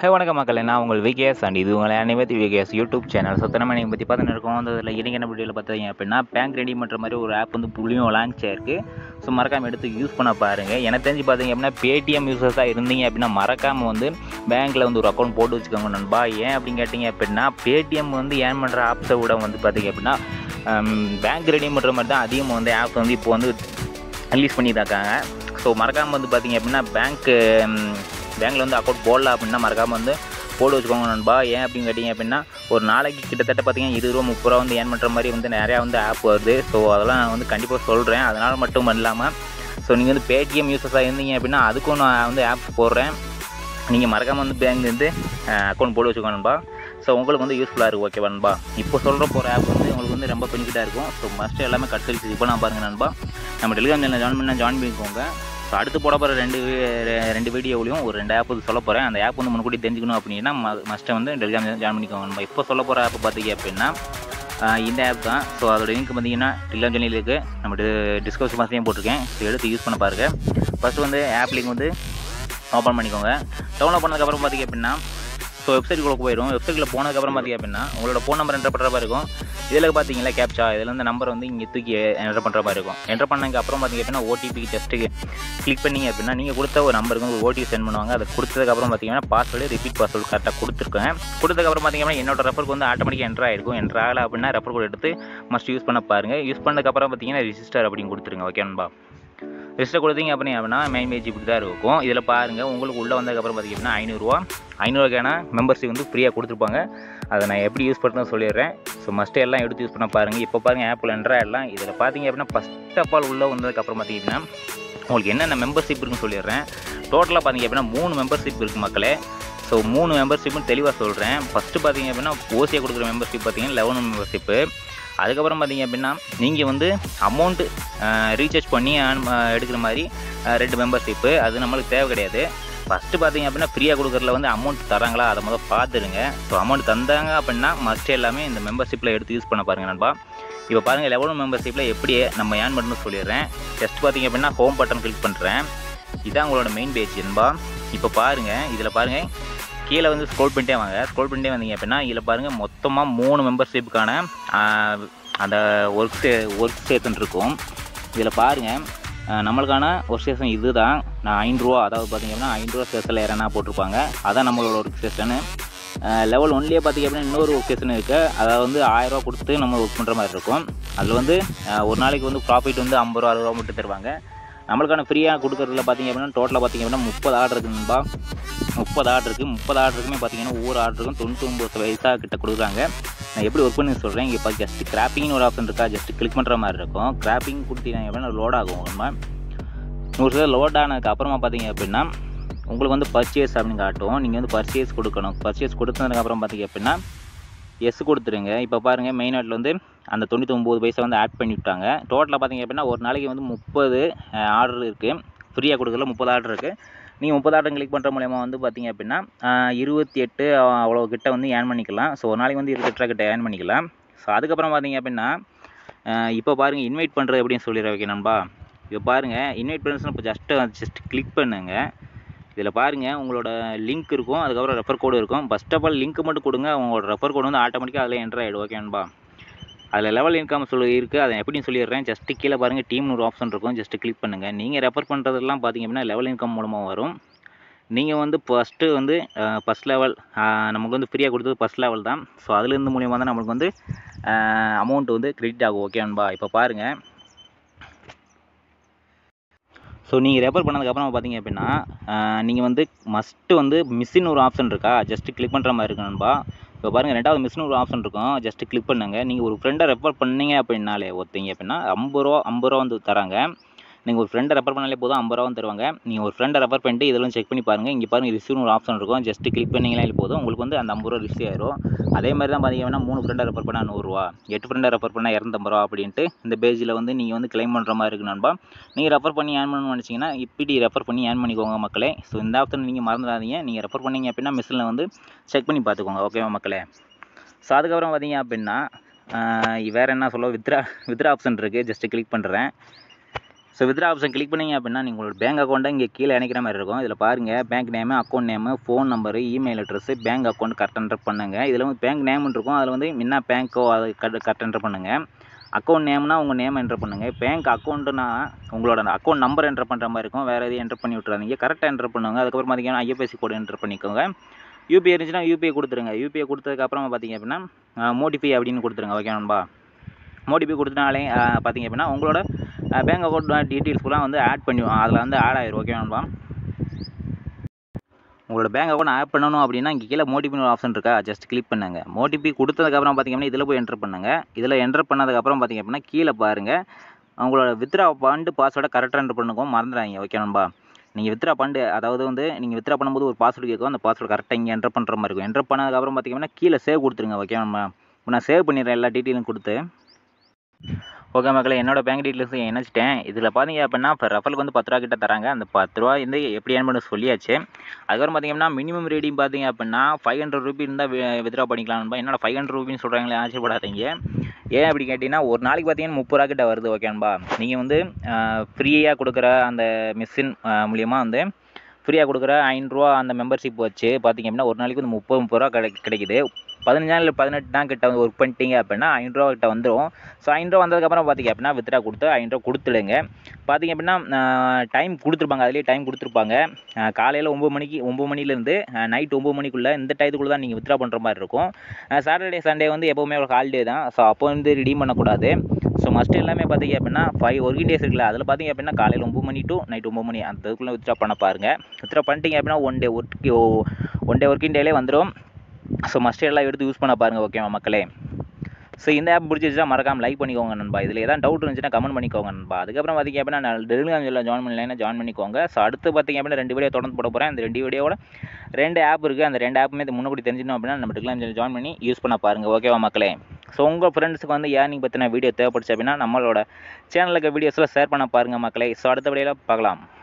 ஹே வணக்கம் மக்களே நான் உங்கள் விகேஎஸ் அண்ட் இது உங்களை அனைவத்தி விகேஎஸ் யூடியூப் சேனல் ஸோ தினமே நீங்கள் பற்றி பார்த்துன்னு இருக்கோம் அந்த இதில் இன்றைக்கி என்ன வீடியோவில் பார்த்தீங்க அப்படின்னா பேங்க் ரெடி பண்ணுற மாதிரி ஒரு ஆப் வந்து புள்ளியும் லான்ச் ஆயிருக்கு ஸோ மறக்காமல் எடுத்து யூஸ் பண்ண பாருங்கள் எனக்கு தெரிஞ்சு பார்த்தீங்க அப்படின்னா பேடிஎம் யூசர்ஸாக இருந்தீங்க அப்படின்னா மறக்காமல் வந்து பேங்க்கில் வந்து ஒரு அக்கௌண்ட் போட்டு வச்சுக்கோங்க நண்பா ஏன் அப்படின்னு கேட்டிங்க அப்படின்னா பேடிஎம் வந்து ஏன் பண்ணுற ஆப்ஸை விட வந்து பார்த்தீங்க அப்படின்னா பேங்க் ரெடி பண்ணுற மாதிரி தான் அதிகமாக வந்து ஆப் வந்து இப்போ வந்து ரிலீஸ் பண்ணியிருக்காங்க ஸோ மறக்காமல் வந்து பார்த்தீங்க அப்படின்னா பேங்க்கு பேங்க்கில் வந்து அக்கௌண்ட் போடல அப்படின்னா மறக்காமல் வந்து போட்டு வச்சுக்கோங்க நண்பா ஏன் அப்படின்னு கேட்டிங்க அப்படின்னா ஒரு நாளைக்கு கிட்டத்தட்ட பார்த்தீங்கன்னா இருபது ரூபா முப்பது ரூபா வந்து ஏன் பண்ணுற மாதிரி வந்து நிறையா வந்து ஆப் வருது ஸோ அதெல்லாம் நான் வந்து கண்டிப்பாக சொல்கிறேன் அதனால் மட்டும் இல்லாமல் ஸோ நீங்கள் வந்து பேடிஎம் யூசர்ஸாக இருந்தீங்க அப்படின்னா அதுக்கும் நான் வந்து ஆப் போடுறேன் நீங்கள் மறக்காமல் வந்து பேங்க்லேருந்து அக்கௌண்ட் போட்டு வச்சுக்கோங்க நண்பா ஸோ உங்களுக்கு வந்து யூஸ்ஃபுல்லாக இருக்கும் ஓகே நண்பா இப்போ சொல்கிற போகிற ஆப் வந்து உங்களுக்கு வந்து ரொம்ப பெனிஃபிட்டாக இருக்கும் ஸோ மஸ்ட் எல்லாமே கட் இப்போ நான் பாருங்கள் நண்பா நம்ம டெலிகிராம் சேனல் ஜாயின் பண்ணால் ஜாயின் பண்ணிக்கோங்க ஸோ அடுத்து போட போகிற ரெண்டு வி- ரெ- ரெண்டு வீடியோவிலையும் ஒரு ரெண்டு ஆப் வந்து சொல்ல போகிறேன் அந்த ஆப் வந்து முன்கூட்டி தெரிஞ்சுக்கணும் அப்படின்னா மஸ்ட்டை வந்து டெலிகிராம் ஜாயின் பண்ணிக்கோங்க நம்ம இப்போ சொல்ல போகிற ஆப் பார்த்தீங்க அப்படின்னா ஆஹ் இந்த ஆப் தான் ஸோ அதோட லிங்க் பார்த்தீங்கன்னா டெலிகிராம் சேனல் இருக்குது நம்ம டிஸ்கஸ் மாதத்தையும் போட்டிருக்கேன் ஸோ எடுத்து யூஸ் பண்ண பாருங்கள் ஃபஸ்ட்டு வந்து ஆப் லிங்க் வந்து ஓப்பன் பண்ணிக்கோங்க டவுன்லோட் பண்ணதுக்கப்புறம் பார்த்தீங்க அப்படின்னா ஸோ வெப்சைட்டுக்குள்ளே போயிடும் வெப்சைட்டில் போனதுக்கப்புறம் பார்த்தீங்க அப்படின்னா உங்களோட ஃபோன் நம்பர் என்டர் பண்ணுற மாதிரி இருக்கும் இதில் பார்த்தீங்களா கேப்சா இதில் வந்து நம்பர் வந்து இங்கே தூக்கி என்டர் பண்ணுற மாதிரி இருக்கும் என்டர் பண்ணதுக்கு அப்புறம் பார்த்தீங்க அப்படின்னா ஓடிபி ஜஸ்ட்டு கிளிக் பண்ணீங்க அப்படின்னா நீங்கள் கொடுத்த ஒரு நம்பருக்கு ஒரு ஓடிபி சென்ட் பண்ணுவாங்க அதை கொடுத்ததுக்கப்புறம் பார்த்தீங்கன்னா பாஸ்வேர்டு ரிப்பீட் பாஸ்வேர்டு கரெக்டாக கொடுத்துருக்கேன் கொடுத்ததுக்கப்புறம் பார்த்தீங்கன்னா என்னோட ரெஃபருக்கு வந்து ஆட்டோமேட்டிக்காக என்ட்ரு ஆகிருக்கும் என்ட்ரு ஆகலை அப்படின்னா ரெஃபர் கோட் எடுத்து மஸ்ட் யூஸ் பண்ண பாருங்கள் யூஸ் பண்ணதுக்கப்புறம் பார்த்தீங்கன்னா ரிஜிஸ்டர் அப்படின்னு கொடுத்துருங்க ஓகே நண்பா ரிஜிஸ்டர் கொடுத்தீங்க அப்படின்னு அப்படின்னா மெயின் பேஜ் இப்படி தான் இருக்கும் இதில் பாருங்கள் உங்களுக்கு உள்ளே வந்ததுக்கப்புறம் பார்த்தீங்க அப்படின்னா ஐநூறுரூவா ஐநூறுவாக்கான மெம்பர்ஷிப் வந்து ஃப்ரீயாக கொடுத்துருப்பாங்க அதை நான் எப்படி யூஸ் பண்ணுறேன்னு சொல்லிடுறேன் ஸோ மஸ்ட்டு எல்லாம் எடுத்து யூஸ் பண்ண பாருங்கள் இப்போ பாருங்கள் ஆப்பில் என்ட்ரா எல்லாம் இதில் பார்த்தீங்க அப்படின்னா ஃபஸ்ட் ஆஃப் ஆல் உள்ளே வந்ததுக்கப்புறம் பார்த்தீங்கன்னா உங்களுக்கு என்னென்ன மெம்பர்ஷிப் இருக்குன்னு சொல்லிடுறேன் டோட்டலாக பார்த்தீங்க அப்படின்னா மூணு மெம்பர்ஷிப் இருக்குது மக்களே ஸோ மூணு மெம்பர்ஷிப்பும் தெளிவாக சொல்கிறேன் ஃபஸ்ட்டு பார்த்தீங்க அப்படின்னா ஓசியாக கொடுக்குற மெம்பர்ஷிப் பார்த்தீங்கன்னா லெவன் மெம்பர்ஷிப்பு அதுக்கப்புறம் பார்த்தீங்க அப்படின்னா நீங்கள் வந்து அமௌண்ட்டு ரீசார்ஜ் பண்ணி earn- அஹ் எடுக்கிற மாதிரி அஹ் ரெண்டு மெம்பர்ஷிப்பு அது நம்மளுக்கு தேவை கிடையாது ஃபஸ்ட்டு பார்த்தீங்க அப்படின்னா ஃப்ரீயாக கொடுக்குறதுல வந்து அமௌண்ட் தராங்களா அதை முதல் பார்த்துருங்க ஸோ அமௌண்ட் தந்தாங்க அப்படின்னா மஸ்ட் எல்லாமே இந்த மெம்பர்ஷிப்பில் எடுத்து யூஸ் பண்ண பாருங்கள் நண்பா இப்போ பாருங்கள் லெவல் மெம்பர்ஷிப்பில் எப்படி நம்ம ஏர்ன் பண்ணணும்னு சொல்லிடுறேன் ஜஸ்ட் பார்த்தீங்க அப்படின்னா ஹோம் பட்டன் கிளிக் பண்ணுறேன் இதான் உங்களோட மெயின் பேஜ் நண்பா இப்போ பாருங்கள் இதில் பாருங்கள் கீழே வந்து ஸ்க்ரோல் பண்ணிட்டே வாங்க ஸ்க்ரோல் பண்ணிட்டே வந்தீங்க அப்படின்னா இதில் பாருங்கள் மொத்தமாக மூணு மெம்பர்ஷிப்புக்கான அந்த ஒர்க் ஸ்டே ஒர்க் ஸ்டேஷன் இருக்கும் இதில் பாருங்கள் நம்மளுக்கான ஒர்க் ஸ்டேஷன் இது தான் நான் ஐநூறுரூவா அதாவது பார்த்தீங்க அப்படின்னா ஐநூறுரூவா ஸ்டேஷனில் யாரனா போட்டிருப்பாங்க அதான் நம்மளோட ஒர்க் ஸ்டேஷனு லெவல் ஒன்லேயே பார்த்தீங்க அப்படின்னா இன்னொரு ஒர்க் ஸ்டேஷன் இருக்குது அதாவது வந்து ஆயிரரூவா கொடுத்து நம்ம ஒர்க் பண்ணுற மாதிரி இருக்கும் அதில் வந்து அஹ், ஒரு நாளைக்கு வந்து ப்ராஃபிட் வந்து ஐம்பது ரூபா அறுபது ரூபா மட்டும் தருவாங்க நம்மளுக்கான ஃப்ரீயாக கொடுக்குறதுல பார்த்தீங்க அப்படின்னா டோட்டலாக பார்த்தீங்க அப்படின்னா முப்பது ஆர்டர் இருக்குன்பா முப்பது ஆர்டர் இருக்குது முப்பது ஆர்டருக்குமே பார்த்தீங்கன்னா ஒவ்வொரு ஆர்டருக்கும் தொண்ணூற்றி ஒம்பது பைசா கிட்ட கொடுக்குறாங்க நான் எப்படி ஒர்க் பண்ணி சொல்கிறேன் இங்கே இப்போ ஜஸ்ட் கிராப்பிங்னு ஒரு ஆப்ஷன் இருக்கா ஜஸ்ட் கிளிக் பண்ணுற மாதிரி இருக்கும் கிராப்பிங் கொடுத்தீங்க அப்படின்னா லோட் ஆகும் நம்ம நூறு சதவீதம் லோட் ஆனதுக்கு அப்புறமா பார்த்தீங்க அப்படின்னா உங்களுக்கு வந்து பர்ச்சேஸ் அப்படின்னு காட்டும் நீங்கள் வந்து பர்ச்சேஸ் கொடுக்கணும் பர்ச்சேஸ் கொடுத்ததுக்கப்புறம் பார்த்தீங்க அப்படின்னா எஸ் கொடுத்துருங்க இப்போ பாருங்கள் மெயின் ஆட்டில் வந்து அந்த தொண்ணூத்தொம்பது பைசா வந்து ஆட் பண்ணி விட்டாங்க டோட்டலாக பார்த்தீங்க அப்படின்னா ஒரு நாளைக்கு வந்து முப்பது ஆர்டர் இருக்குது ஃப்ரீயாக கொடுக்கல முப்பது ஆர்டர் இருக்குது நீங்கள் முப்பது ஆர்டர் கிளிக் பண்ணுற மூலயமா வந்து பார்த்தீங்க அப்படின்னா ஆஹ், இருபத்தி எட்டு அவ்வளோ கிட்ட வந்து ஏர்ன் பண்ணிக்கலாம் ஸோ ஒரு நாளைக்கு வந்து இருபத்தெட்டு ரூபா கிட்ட ஏர்ன் பண்ணிக்கலாம் ஸோ அதுக்கப்புறம் பார்த்தீங்க அப்படின்னா ஆஹ், இப்போ பாருங்கள் இன்வைட் பண்ணுறது எப்படின்னு சொல்லிடுற வைக்க நண்பா இப்போ பாருங்கள் இன்வைட் பண்ணுறதுன்னு இப்போ ஜஸ்ட்டு ஜஸ்ட் கிளிக் பண்ணுங்கள் இதில் பாருங்கள் உங்களோட லிங்க் இருக்கும் அதுக்கப்புறம் ரெஃபர் கோடு இருக்கும் ஃபஸ்ட் ஆஃப் ஆல் லிங்க் மட்டும் கொடுங்க உங்களோட ரெஃபர் கோடு வந்து ஆட்டோமேட்டிக்காக அதில் என்ட்ரு ஆகிடும் ஓகே நண்பா அதில் லெவல் இன்கம் சொல்லி இருக்குது அதை எப்படின்னு சொல்லிடுறேன் ஜஸ்ட்டு கீழே பாருங்கள் டீம்னு ஒரு ஆப்ஷன் இருக்கும் ஜஸ்ட் கிளிக் பண்ணுங்கள் நீங்கள் ரெஃபர் பண்ணுறதெல்லாம் பார்த்தீங்க அப்படின்னா லெவல் இன்கம் மூலமாக வரும் நீங்கள் வந்து ஃபஸ்ட்டு வந்து ஃபஸ்ட் லெவல் நமக்கு வந்து ஃப்ரீயாக கொடுத்தது ஃபஸ்ட் லெவல் தான் ஸோ அதுலேருந்து மூலியமாக தான் நம்மளுக்கு வந்து அமௌண்ட் வந்து கிரெடிட் ஆகும் ஓகே நண்பா இப்போ பாருங்கள் ஸோ நீங்கள் ரெஃபர் பண்ணதுக்கப்புறம் பார்த்தீங்க அப்படின்னா நீங்கள் வந்து மஸ்ட்டு வந்து மிஸ்ஸின் ஒரு ஆப்ஷன் இருக்கா ஜஸ்ட் கிளிக் பண்ணுற மாதிரி இருக்கு நண்பா இப்போ பாருங்கள் ரெண்டாவது மிஸ்னு ஒரு ஆப்ஷன் இருக்கும் ஜஸ்ட் கிளிக் பண்ணுங்க நீங்கள் ஒரு ஃப்ரெண்டை ரெஃபர் பண்ணீங்க அப்படின்னாலே ஒருத்தங்க அப்படின்னா ஐம்பது ரூபா ஐம்பது ரூபா வந்து தராங்க நீங்கள் ஒரு ஃப்ரெண்டை ரெஃபர் பண்ணாலே போதும் ஐம்பது ரூபா வந்து தருவாங்க நீங்கள் ஒரு ஃப்ரெண்டை ரெஃபர் பண்ணிட்டு இதெல்லாம் செக் பண்ணி பாருங்கள் இங்கே பாருங்கள் ரிசீவ்னு ஒரு ஆப்ஷன் இருக்கும் ஜஸ்ட் கிளிக் பண்ணிங்களே போதும் உங்களுக்கு வந்து அந்த ஐம்பது ரூபா ரிசீவ் ஆயிரும் அதே மாதிரி தான் பார்த்தீங்கன்னா மூணு ஃப்ரெண்டை ரெஃபர் பண்ணால் நூறுரூவா எட்டு ஃப்ரெண்டை ரெஃபர் பண்ணால் இரநூத்தம்பது ரூபா அப்படின்ட்டு இந்த பேஜில் வந்து நீங்கள் வந்து கிளைம் பண்ணுற மாதிரி இருக்கு நண்பா நீங்கள் ரெஃபர் பண்ணி ஏர்ன் பண்ணணும்னு நினச்சிங்கன்னா இப்படி ரெஃபர் பண்ணி ஏர்ன் பண்ணிக்கோங்க மக்களே ஸோ இந்த ஆப்ஷன் நீங்கள் மறந்துடாதீங்க நீங்கள் ரெஃபர் பண்ணீங்க அப்படின்னா மிஸ்ஸில் வந்து செக் பண்ணி பார்த்துக்கோங்க ஓகேவா மக்களே ஸோ அதுக்கப்புறம் பார்த்தீங்க அப்படின்னா ஆஹ் வேறு என்ன சொல்ல வித்ரா வித்ரா ஆப்ஷன் இருக்குது ஜஸ்ட் கிளிக் பண்ணுறேன் ஸோ வித்ரா ஆப்ஷன் கிளிக் பண்ணீங்க அப்படின்னா நீங்கள் உங்களோட பேங்க் அக்கௌண்ட்டை இங்கே கீழே இணைக்கிற மாதிரி இருக்கும் இதில் பாருங்கள் bank name account name phone number email address bank account correct enter பண்ணுங்க இதில் வந்து பேங்க் நேம் இருக்கும் அதில் வந்து என்ன பேங்க்கோ அது கரெக்ட் என்டர் பண்ணுங்கள் அக்கௌண்ட் நேம்னா உங்கள் நேம் என்டர் பண்ணுங்கள் பேங்க் அக்கௌண்ட்டுனா உங்களோட அக்கௌண்ட் நம்பர் என்டர் பண்ணுற மாதிரி இருக்கும் வேறு எதையும் என்டர் பண்ணி விட்றாதீங்க கரெக்டாக என்டர் பண்ணுங்க அதுக்கப்புறம் பார்த்தீங்கன்னா ஐஎஃப்எஸ்சி கோடு என்டர் பண்ணிக்கோங்க யூபிஐ இருந்துச்சுன்னா யூபிஐ கொடுத்துருங்க யூபிஐ கொடுத்ததுக்கப்புறம் பார்த்தீங்க அப்படின்னா மோடிஃபை அப்படின்னு கொடுத்துருங்க ஓகே நண்பா மோடிபி கொடுத்தனாலே பார்த்தீங்க அப்படின்னா உங்களோட பேங்க் அக்கௌண்ட் டீட்டெயில்ஸ் ஃபுல்லாக வந்து ஆட் பண்ணி அதில் வந்து ஆட் ஆயிரும் ஓகே நண்பா உங்களோட பேங்க் அக்கௌண்ட் ஆட் பண்ணணும் அப்படின்னா இங்கே கீழே மோடிபின்னு ஆப்ஷன் இருக்கா ஜஸ்ட் கிளிக் பண்ணுங்க மோடிபி கொடுத்ததுக்கப்புறம் பார்த்தீங்க அப்படின்னா இதில் போய் என்டர் பண்ணுங்க இதில் என்டர் பண்ணதுக்கப்புறம் பார்த்தீங்க அப்படின்னா கீழே பாருங்கள் உங்களோட வித்ரா ஃபண்டு பாஸ்வேர்டை கரெக்டாக என்டர் பண்ணுங்க மறந்துடாதீங்க ஓகே நண்பா நீங்கள் வித்ரா ஃபண்டு அதாவது வந்து நீங்கள் வித்ரா பண்ணும்போது ஒரு பாஸ்வேர்டு கேட்கும் அந்த பாஸ்வேர்டு கரெக்டாக இங்கே என்டர் பண்ணுற மாதிரி இருக்கும் என்டர் பண்ணதுக்கப்புறம் பார்த்தீங்கன்னா கீழே சேவ் கொடுத்துருங்க ஓகே நண்பா இப்போ நான் சேவ் பண்ணிடுறேன் எல்லா டீட்டெயிலும் கொடுத்து ஓகே மக்களே என்னோட பேங்க் டீட்டெயில்ஸ் இணைச்சிட்டேன் இதில் பார்த்தீங்க அப்படின்னா இப்போ ரெஃபலுக்கு வந்து பத்து ரூபா கிட்ட தராங்க அந்த பத்து ரூபா வந்து எப்படி ஏன் பண்ண சொல்லியாச்சு அதுக்கப்புறம் பார்த்தீங்கன்னா மினிமம் ரேடிங் பார்த்தீங்க அப்படின்னா ஃபைவ் ஹண்ட்ரட் ருபி இருந்தால் வித்ரா பண்ணிக்கலாம் என்னோட ஃபைவ் ஹண்ட்ரட் ருபின்னு சொல்கிறாங்களே ஆச்சரியப்படாதீங்க ஏன் அப்படி கேட்டிங்கன்னா ஒரு நாளைக்கு பார்த்தீங்கன்னா முப்பது ரூபா கிட்ட வருது ஓகேன்பா நீங்கள் வந்து ஃப்ரீயாக கொடுக்குற அந்த மிஷின் மூலியமாக வந்து ஃப்ரீயாக கொடுக்குற ஐநூறுரூவா அந்த மெம்பர்ஷிப் வச்சு பார்த்தீங்க அப்படின்னா ஒரு நாளைக்கு வந்து முப்பது முப்பது ரூபா கிடை கிடைக்குது பதினஞ்சு நாள் இல்லை பதினெட்டு நாள் கிட்ட வந்து ஒர்க் பண்ணிட்டீங்க அப்படின்னா ஐநூறுரூவா கிட்ட வந்துடும் ஸோ ஐநூறுரூவா வந்ததுக்கப்புறம் பார்த்தீங்க அப்படின்னா வித்ரா கொடுத்து ஐநூறுரூவா கொடுத்துடுங்க பார்த்தீங்க அப்படின்னா டைம் கொடுத்துருப்பாங்க அதுலேயே டைம் கொடுத்துருப்பாங்க காலையில் ஒம்பது மணிக்கு ஒம்பது மணிலேருந்து நைட் ஒம்பது மணிக்குள்ளே இந்த டயத்துக்குள்ளே தான் நீங்கள் வித்ரா பண்ணுற மாதிரி இருக்கும் சாட்டர்டே சண்டே வந்து எப்போவுமே ஒரு ஹாலிடே தான் ஸோ அப்போ வந்து ரிடீம் பண்ணக்கூடாது ஸோ மஸ்ட் எல்லாமே பார்த்தீங்க அப்படின்னா ஃபைவ் ஒர்க்கிங் டேஸ் இருக்குல்ல அதில் பார்த்தீங்க அப்படின்னா காலையில் ஒம்பது மணி டு நைட் ஒம்பது மணி அந்த இதுக்குள்ளே வித்ரா பண்ண பாருங்கள் வித்ரா பண்ணிட்டீங்க அப்படின்னா one day work one day working டேலே வந்துடும் ஸோ மஸ்ட் எல்லாம் எடுத்து யூஸ் பண்ண பாருங்கள் ஓகேவா மக்களே ஸோ இந்த ஆப் பிடிச்சிருச்சா மறக்காம லைக் பண்ணிக்கோங்க நண்பா இதில் ஏதாவது டவுட் இருந்துச்சுன்னா கமெண்ட் பண்ணிக்கோங்க நண்பா அதுக்கப்புறம் பார்த்தீங்க அப்படின்னா நான் டெலிகிராமில் ஜாயின் பண்ணலைன்னா ஜாயின் பண்ணிக்கோங்க ஸோ அடுத்து பார்த்தீங்க அப்படின்னா ரெண்டு வீடியோ தொடர்ந்து போட போகிறேன் அந்த ரெண்டு வீடியோட ரெண்டு ஆப் இருக்குது அந்த ரெண்டு ஆப்புமே இது முன்னாடி தெரிஞ்சிடணும் அப்படின்னா நம்ம டெலிகிராம் ஜாயின் பண்ணி யூஸ் பண்ண பாருங்கள் ஓகேவா மக்களே ஸோ உங்கள் ஃப்ரெண்ட்ஸுக்கு வந்து ஏர்னிங் பற்றின வீடியோ தேவைப்படுச்சு அப்படின்னா நம்மளோட சேனலுக்கு வீடியோஸில் ஷேர் பண்ண பாருங்கள் மக்களே ஸோ அடுத்த வீடியோவில் பார்க்கலாம்